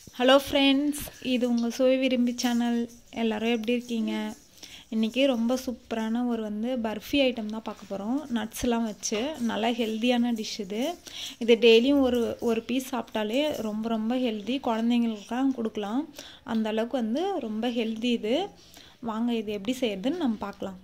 hello friends இது உங்கள் சுவை விரும்பி சேனல் எல்லோரும் எப்படி இருக்கீங்க இன்றைக்கி ரொம்ப சூப்பரான ஒரு வந்து பர்ஃபி ஐட்டம் தான் பார்க்க போகிறோம் நட்ஸ்லாம் வச்சு நல்லா ஹெல்த்தியான டிஷ் இது இது டெய்லியும் ஒரு ஒரு பீஸ் சாப்பிட்டாலே ரொம்ப ரொம்ப ஹெல்தி குழந்தைங்களுக்குலாம் கொடுக்கலாம் அந்த அளவுக்கு வந்து ரொம்ப ஹெல்தி இது வாங்க இது எப்படி செய்யறதுன்னு நம்ம பார்க்கலாம்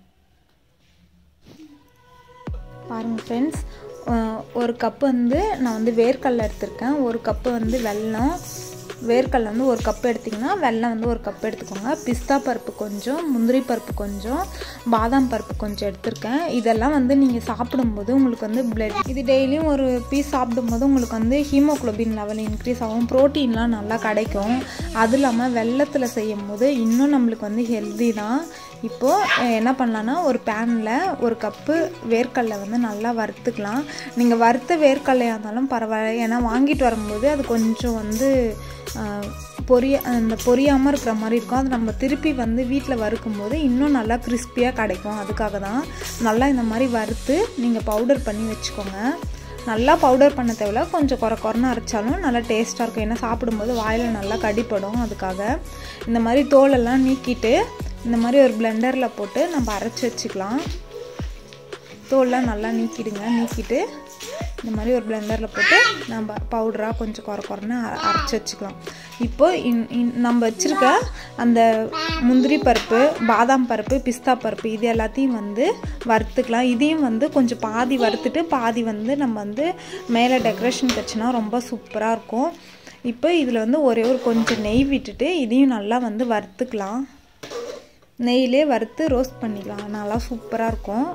பாருங்கள் ஃப்ரெண்ட்ஸ் ஒரு கப்பு வந்து நான் வந்து வேர்க்கடலை எடுத்திருக்கேன் ஒரு கப்பு வந்து வெல்லம் வேர்க்கடலை வந்து ஒரு கப் எடுத்திங்கன்னா வெல்லம் வந்து ஒரு கப் எடுத்துக்கோங்க பிஸ்தா பருப்பு கொஞ்சம் முந்திரி பருப்பு கொஞ்சம் பாதாம் பருப்பு கொஞ்சம் எடுத்திருக்கேன் இதெல்லாம் வந்து நீங்கள் சாப்பிடும்போது உங்களுக்கு வந்து பிளட் இது டெய்லியும் ஒரு பீஸ் சாப்பிடும்போது உங்களுக்கு வந்து ஹீமோக்ளோபின் லெவல் இன்க்ரீஸ் ஆகும் ப்ரோட்டீன்லாம் நல்லா கிடைக்கும் அது இல்லாமல் வெள்ளத்தில் செய்யும் போது இன்னும் நம்மளுக்கு வந்து ஹெல்தி தான் இப்போது என்ன பண்ணலான்னா ஒரு பேனில் ஒரு கப்பு வேர்க்கடலை வந்து நல்லா வறுத்துக்கலாம் நீங்கள் வறுத்த வேர்க்கடலையாக இருந்தாலும் பரவாயில்ல ஏன்னா வாங்கிட்டு வரும்போது அது கொஞ்சம் வந்து பொரிய அந்த பொரியாமல் இருக்கிற மாதிரி இருக்கும் அது நம்ம திருப்பி வந்து வீட்டில் வறுக்கும்போது இன்னும் நல்லா கிறிஸ்பியாக கிடைக்கும் அதுக்காக தான் நல்லா இந்த மாதிரி வறுத்து நீங்கள் பவுடர் பண்ணி வச்சுக்கோங்க நல்லா பவுடர் பண்ண தேவையில்ல கொஞ்சம் குறை குறைன்னு அரைச்சாலும் நல்லா டேஸ்ட்டாக இருக்கும் ஏன்னா சாப்பிடும்போது வாயில் நல்லா கடிப்படும் அதுக்காக இந்த மாதிரி தோலெல்லாம் நீக்கிட்டு இந்த மாதிரி ஒரு பிளெண்டரில் போட்டு நம்ம அரைச்சி வச்சுக்கலாம் தோல்லாம் நல்லா நீக்கிடுங்க நீக்கிட்டு இந்த மாதிரி ஒரு பிளெண்டரில் போட்டு நம்ம பவுடராக கொஞ்சம் குறை குறைன்னு அரைச்சி வச்சுக்கலாம் இப்போ இன் இன் நம்ம வச்சுருக்க அந்த முந்திரி பருப்பு பாதாம் பருப்பு பிஸ்தா பருப்பு இது எல்லாத்தையும் வந்து வறுத்துக்கலாம் இதையும் வந்து கொஞ்சம் பாதி வறுத்துட்டு பாதி வந்து நம்ம வந்து மேலே டெக்கரேஷன் வச்சுனா ரொம்ப சூப்பராக இருக்கும் இப்போ இதில் வந்து ஒரே ஒரு கொஞ்சம் நெய் விட்டுட்டு இதையும் நல்லா வந்து வறுத்துக்கலாம் நெய்யிலே வறுத்து ரோஸ்ட் பண்ணிக்கலாம் நல்லா சூப்பராக இருக்கும்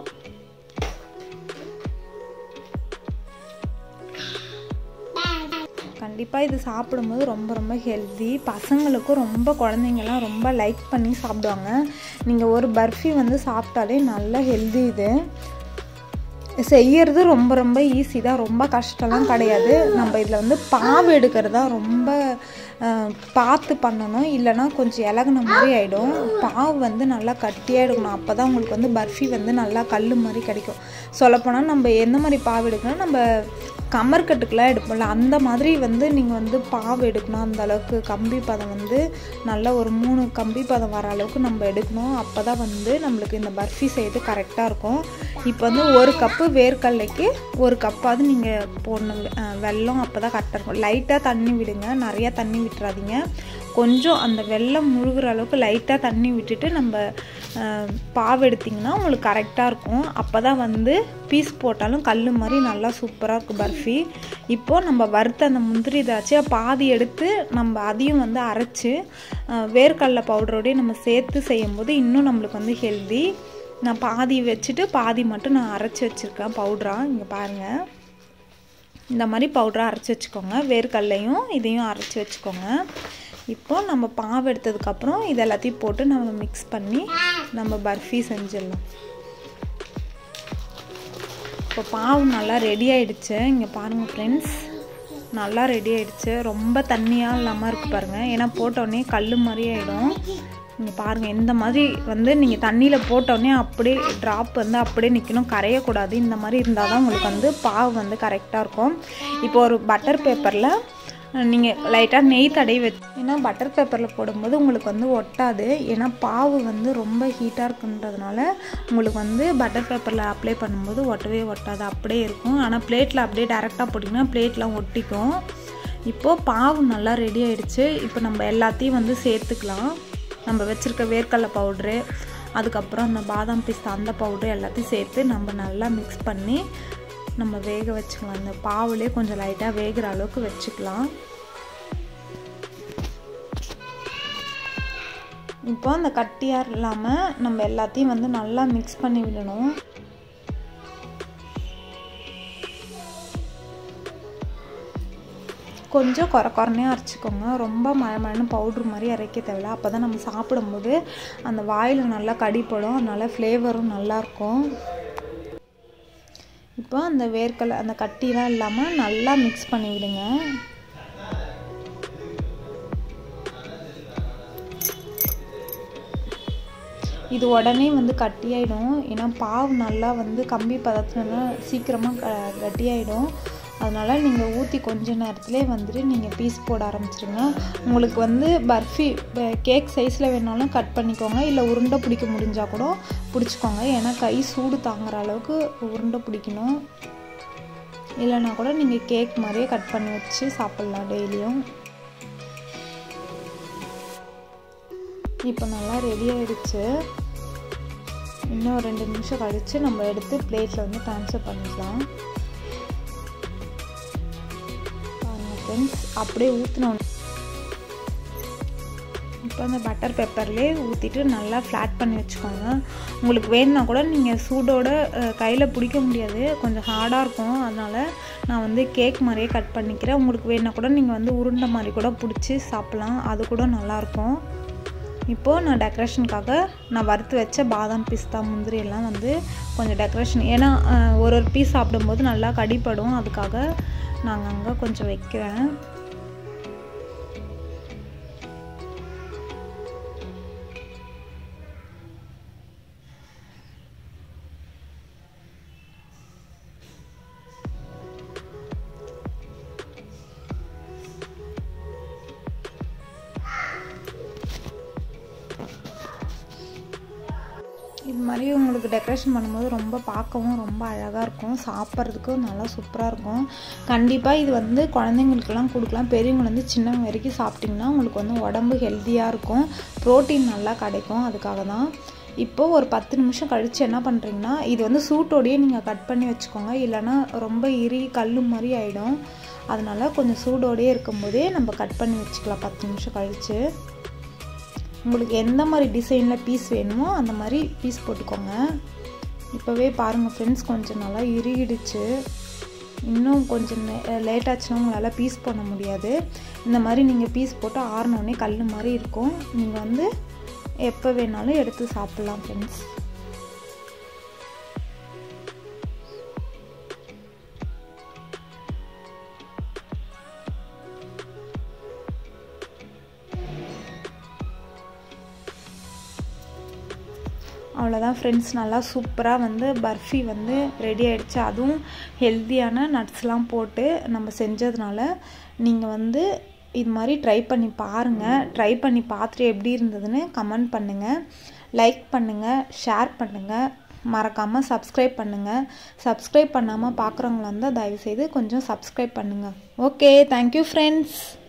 கண்டிப்பாக இது சாப்பிடும்போது ரொம்ப ரொம்ப ஹெல்தி பசங்களுக்கும் ரொம்ப குழந்தைங்கலாம் ரொம்ப லைக் பண்ணி சாப்பிடுவாங்க நீங்கள் ஒரு பர்ஃபி வந்து சாப்பிட்டாலே நல்ல ஹெல்தி இது செய்யறது ரொம்ப ரொம்ப ஈஸி தான் ரொம்ப கஷ்டம்லாம் கிடையாது நம்ம இதில் வந்து பாவு எடுக்கிறது தான் ரொம்ப பார்த்து பண்ணணும் இல்லைனா கொஞ்சம் இலகுன மாதிரி ஆகிடும் பாவு வந்து நல்லா கட்டியாக எடுக்கணும் அப்போ தான் உங்களுக்கு வந்து பர்ஃபி வந்து நல்லா கல் மாதிரி கிடைக்கும் சொல்லப்போனால் நம்ம எந்த மாதிரி பாவு எடுக்கணும் நம்ம கமர்கட்டுக்கெலாம் எடுப்போம்ல அந்த மாதிரி வந்து நீங்கள் வந்து பாவு எடுக்கணும் அந்த அளவுக்கு கம்பி பதம் வந்து நல்லா ஒரு மூணு கம்பி பதம் வர அளவுக்கு நம்ம எடுக்கணும் அப்போ தான் வந்து நம்மளுக்கு இந்த பர்ஃபி செய்து கரெக்டாக இருக்கும் இப்போ வந்து ஒரு கப்பு வேர்க்கடலைக்கு ஒரு கப்பாவது நீங்கள் போடணும் வெல்லம் அப்போ தான் கரெக்டாக இருக்கும் லைட்டாக தண்ணி விடுங்க நிறையா தண்ணி விட்டுறாதீங்க கொஞ்சம் அந்த வெள்ளம் முழுகிற அளவுக்கு லைட்டாக தண்ணி விட்டுட்டு நம்ம பாவு எடுத்திங்கன்னா உங்களுக்கு கரெக்டாக இருக்கும் அப்போ தான் வந்து பீஸ் போட்டாலும் கல் மாதிரி நல்லா சூப்பராக இருக்கும் பர்ஃபி இப்போது நம்ம வறுத்த அந்த முந்திரி திராட்சையை பாதி எடுத்து நம்ம அதையும் வந்து அரைச்சி வேர்க்கடலை பவுடரோடய நம்ம சேர்த்து செய்யும்போது இன்னும் நம்மளுக்கு வந்து ஹெல்தி நான் பாதி வச்சுட்டு பாதி மட்டும் நான் அரைச்சி வச்சுருக்கேன் பவுட்ராக இங்கே பாருங்கள் இந்த மாதிரி பவுடராக அரைச்சி வச்சுக்கோங்க வேர்க்கடலையும் இதையும் அரைச்சி வச்சுக்கோங்க இப்போ நம்ம பாவு எடுத்ததுக்கப்புறம் இது எல்லாத்தையும் போட்டு நம்ம மிக்ஸ் பண்ணி நம்ம பர்ஃபி செஞ்சிடலாம் இப்போ பாவு நல்லா ரெடி ஆகிடுச்சு இங்கே பாருங்கள் ஃப்ரெண்ட்ஸ் நல்லா ரெடி ஆகிடுச்சு ரொம்ப தண்ணியாக இல்லாமல் இருக்குது பாருங்கள் ஏன்னா போட்டோடனே கல் மாதிரி ஆகிடும் நீங்கள் பாருங்கள் இந்த மாதிரி வந்து நீங்கள் தண்ணியில் போட்டோடனே அப்படியே ட்ராப் வந்து அப்படியே நிற்கணும் கரையக்கூடாது இந்த மாதிரி இருந்தால் தான் உங்களுக்கு வந்து பாவு வந்து கரெக்டாக இருக்கும் இப்போ ஒரு பட்டர் பேப்பரில் நீங்கள் லைட்டாக நெய் தடவி வச்சு ஏன்னா பட்டர் பேப்பரில் போடும்போது உங்களுக்கு வந்து ஒட்டாது ஏன்னா பாவு வந்து ரொம்ப ஹீட்டாக இருக்குன்றதுனால உங்களுக்கு வந்து பட்டர் பேப்பரில் அப்ளை பண்ணும்போது ஒட்டவே ஒட்டாது அப்படியே இருக்கும் ஆனால் பிளேட்டில் அப்படியே டேரெக்டாக போட்டிங்கன்னா பிளேட்லாம் ஒட்டிக்கும் இப்போது பாவு நல்லா ரெடி ஆகிடுச்சு இப்போ நம்ம எல்லாத்தையும் வந்து சேர்த்துக்கலாம் நம்ம வச்சுருக்க வேர்க்கடலை பவுட்ரு அதுக்கப்புறம் அந்த பாதாம் பிஸ்தா அந்த பவுட்ரு எல்லாத்தையும் சேர்த்து நம்ம நல்லா மிக்ஸ் பண்ணி நம்ம வேக வச்சுக்கலாம் அந்த பாவுலே கொஞ்சம் லைட்டாக வேகிற அளவுக்கு வச்சுக்கலாம் இப்போ அந்த கட்டியாக இல்லாமல் நம்ம எல்லாத்தையும் வந்து நல்லா மிக்ஸ் பண்ணி விடணும் கொஞ்சம் குறை குறைனே அரைச்சிக்கோங்க ரொம்ப மழை மழைன்னு பவுட்ரு மாதிரி அரைக்க தேவையில்ல அப்போ தான் நம்ம சாப்பிடும்போது அந்த வாயில் நல்லா கடிப்படும் அதனால் ஃப்ளேவரும் நல்லாயிருக்கும் இப்போ அந்த வேர்க்கடலை அந்த கட்டிலாம் இல்லாமல் நல்லா மிக்ஸ் பண்ணி விடுங்க இது உடனே வந்து கட்டியாயிடும் ஏன்னா பாவு நல்லா வந்து கம்பி பதத்துலனா சீக்கிரமாக க கட்டியாயிடும் அதனால் நீங்கள் ஊற்றி கொஞ்ச நேரத்துலேயே வந்துட்டு நீங்கள் பீஸ் போட ஆரம்பிச்சிருங்க உங்களுக்கு வந்து பர்ஃபி கேக் சைஸில் வேணாலும் கட் பண்ணிக்கோங்க இல்லை உருண்டை பிடிக்க முடிஞ்சால் கூட பிடிச்சிக்கோங்க ஏன்னா கை சூடு தாங்குற அளவுக்கு உருண்டை பிடிக்கணும் இல்லைனா கூட நீங்கள் கேக் மாதிரியே கட் பண்ணி வச்சு சாப்பிட்லாம் டெய்லியும் இப்போ நல்லா ரெடி ஆகிடுச்சு இன்னும் ரெண்டு நிமிஷம் கழித்து நம்ம எடுத்து பிளேட்டில் வந்து ட்ரான்ஸ்ஃபர் பண்ணிக்கலாம் பாருங்கள் ஃப்ரெண்ட்ஸ் அப்படியே ஊற்றினோம் இப்போ அந்த பட்டர் பெப்பர்லேயே ஊற்றிட்டு நல்லா ஃப்ளாட் பண்ணி வச்சுக்கோங்க உங்களுக்கு வேணுன்னா கூட நீங்கள் சூடோட கையில் பிடிக்க முடியாது கொஞ்சம் ஹார்டாக இருக்கும் அதனால் நான் வந்து கேக் மாதிரியே கட் பண்ணிக்கிறேன் உங்களுக்கு வேணுன்னா கூட நீங்கள் வந்து உருண்டை மாதிரி கூட பிடிச்சி சாப்பிட்லாம் அது கூட நல்லாயிருக்கும் இப்போது நான் டெக்கரேஷனுக்காக நான் வறுத்து வச்ச பாதாம் பிஸ்தா முந்திரி எல்லாம் வந்து கொஞ்சம் டெக்கரேஷன் ஏன்னா ஒரு ஒரு பீஸ் சாப்பிடும்போது நல்லா கடிப்படும் அதுக்காக நாங்கள் அங்கே கொஞ்சம் வைக்கிறேன் இது மாதிரி உங்களுக்கு டெக்கரேஷன் பண்ணும்போது ரொம்ப பார்க்கவும் ரொம்ப அழகாக இருக்கும் சாப்பிட்றதுக்கும் நல்லா சூப்பராக இருக்கும் கண்டிப்பாக இது வந்து குழந்தைங்களுக்கெல்லாம் கொடுக்கலாம் பெரியவங்க வந்து சின்னவங்க வரைக்கும் சாப்பிட்டிங்கன்னா உங்களுக்கு வந்து உடம்பு ஹெல்த்தியாக இருக்கும் ப்ரோட்டீன் நல்லா கிடைக்கும் அதுக்காக தான் இப்போது ஒரு பத்து நிமிஷம் கழித்து என்ன பண்ணுறீங்கன்னா இது வந்து சூட்டோடையே நீங்கள் கட் பண்ணி வச்சுக்கோங்க இல்லைன்னா ரொம்ப இறுகி கல் மாதிரி ஆகிடும் அதனால் கொஞ்சம் சூடோடையே இருக்கும்போதே நம்ம கட் பண்ணி வச்சுக்கலாம் பத்து நிமிஷம் கழித்து உங்களுக்கு எந்த மாதிரி டிசைனில் பீஸ் வேணுமோ அந்த மாதிரி பீஸ் போட்டுக்கோங்க இப்போவே பாருங்கள் ஃப்ரெண்ட்ஸ் கொஞ்சம் நல்லா இறுகிடுச்சு இன்னும் கொஞ்சம் லேட் ஆச்சுன்னா உங்களால் பீஸ் பண்ண முடியாது இந்த மாதிரி நீங்கள் பீஸ் போட்டு ஆறினோடனே கல் மாதிரி இருக்கும் நீங்கள் வந்து எப்போ வேணாலும் எடுத்து சாப்பிட்லாம் ஃப்ரெண்ட்ஸ் அவ்வளோதான் ஃப்ரெண்ட்ஸ் நல்லா சூப்பராக வந்து பர்ஃபி வந்து ரெடி ஆகிடுச்சு அதுவும் ஹெல்த்தியான நட்ஸ்லாம் போட்டு நம்ம செஞ்சதுனால நீங்கள் வந்து இது மாதிரி ட்ரை பண்ணி பாருங்கள் ட்ரை பண்ணி பார்த்துட்டு எப்படி இருந்ததுன்னு கமெண்ட் பண்ணுங்கள் லைக் பண்ணுங்கள் ஷேர் பண்ணுங்கள் மறக்காமல் சப்ஸ்கிரைப் பண்ணுங்கள் சப்ஸ்கிரைப் பண்ணாமல் பார்க்குறவங்களா இருந்தால் தயவுசெய்து கொஞ்சம் சப்ஸ்கிரைப் பண்ணுங்கள் ஓகே தேங்க்யூ ஃப்ரெண்ட்ஸ்